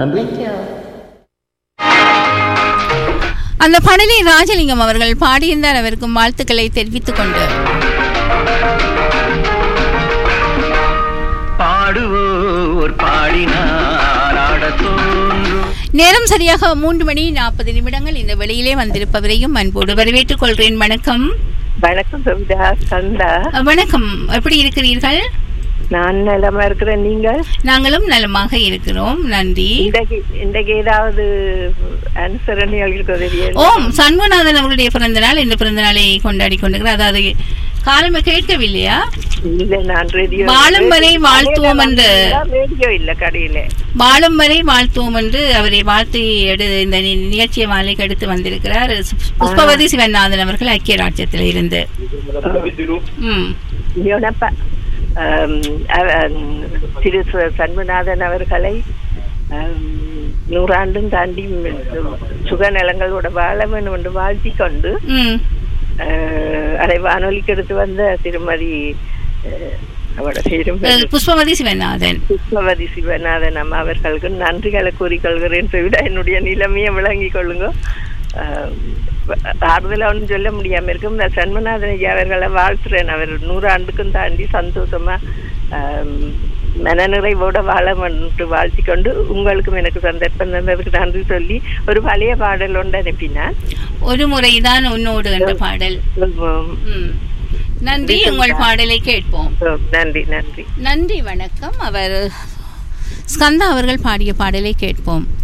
நன்றி அந்த பாடலை ராஜலிங்கம் அவர்கள் பாடியிருந்தார் அவருக்கும் வாழ்த்துக்களை தெரிவித்துக் கொண்டு பாடுவோர் பாடினார் ஆடத் தோன்றும் நேரம் சரியாக மூன்று மணி நாற்பது நிமிடங்கள் இந்த வெளியிலே வந்திருப்பவரையும் அன்போடு வரவேற்றுக் கொள்கிறேன் வணக்கம் வணக்கம் சவிதா சந்தா அஹ், வணக்கம் எப்படி இருக்கிறீர்கள் நான் நலமா இருக்கிறேன் நீங்க நாங்களும் நலமாக இருக்கிறோம் நன்றி இன்றைக்கு இன்றைக்கு ஏதாவது அனுசரணைகள் இருக்க தெரியல ஓம் சண்முகநாதன் அவருடைய பிறந்த நாள் இந்த பிறந்த நாளை கொண்டாடி கொண்டிருக்கிறார் அதாவது காலமே கேட்கவில்லையா இல்ல நான் ரேடியோ வாழும் வரை வாழ்த்துவோம் என்று ரேடியோ இல்ல கடையில வாழும் வரை வாழ்த்துவோம் என்று அவரை வாழ்த்து எடு இந்த நி- நிகழ்ச்சியை மாலைக்கு எடுத்து வந்திருக்கிறார் சு- புஷ்பவதி சிவநாதன் அவர்கள் ஐக்கிய ராஜ்யத்தில் இருந்து ம் யோனப்பா ஆம், அவ- திரு சு- சண்முகநாதன் அவர்களை ஆம், நூறாண்டும் தாண்டி சுகநலங்களோட வாழ வேண்டும் என்று வாழ்த்திக் கொண்டு ம் ஆஹ், அதை வானொலிக்கு எடுத்து வந்த திருமதி ஆஹ், அவரோட பேரும் அஹ், புஷ்பவதி சிவநாதன் புஷ்பவதி சிவநாதன் அம்மா அவர்களுக்கு நன்றிகளை கூறிக்கொள்கிறேன் விட என்னுடைய நிலைமையை விளங்கிக் கொள்ளுங்க ஆஹ், ஆறுதலா ஒன்றும் சொல்ல முடியாம இருக்கும் நான் சண்முகநாதன் ஐயா அவர்களை வாழ்த்துறேன் அவர் நூறு ஆண்டுக்கும் தாண்டி சந்தோஷமா ஆஹ், மனநிறைவோட வாழ என்று வாழ்த்திக் கொண்டு உங்களுக்கும் எனக்கு சந்தர்ப்பம் தந்ததுக்கு நன்றி சொல்லி ஒரு பழைய பாடல் ஒன்று அனுப்பினான் ஒரு முறைதான் உன்னோடு என்ற பாடல் உம், ம் நன்றி உங்கள் பாடலை கேட்போம் உம், நன்றி நன்றி நன்றி வணக்கம் அவர் ஸ்கந்தா அவர்கள் பாடிய பாடலை கேட்போம்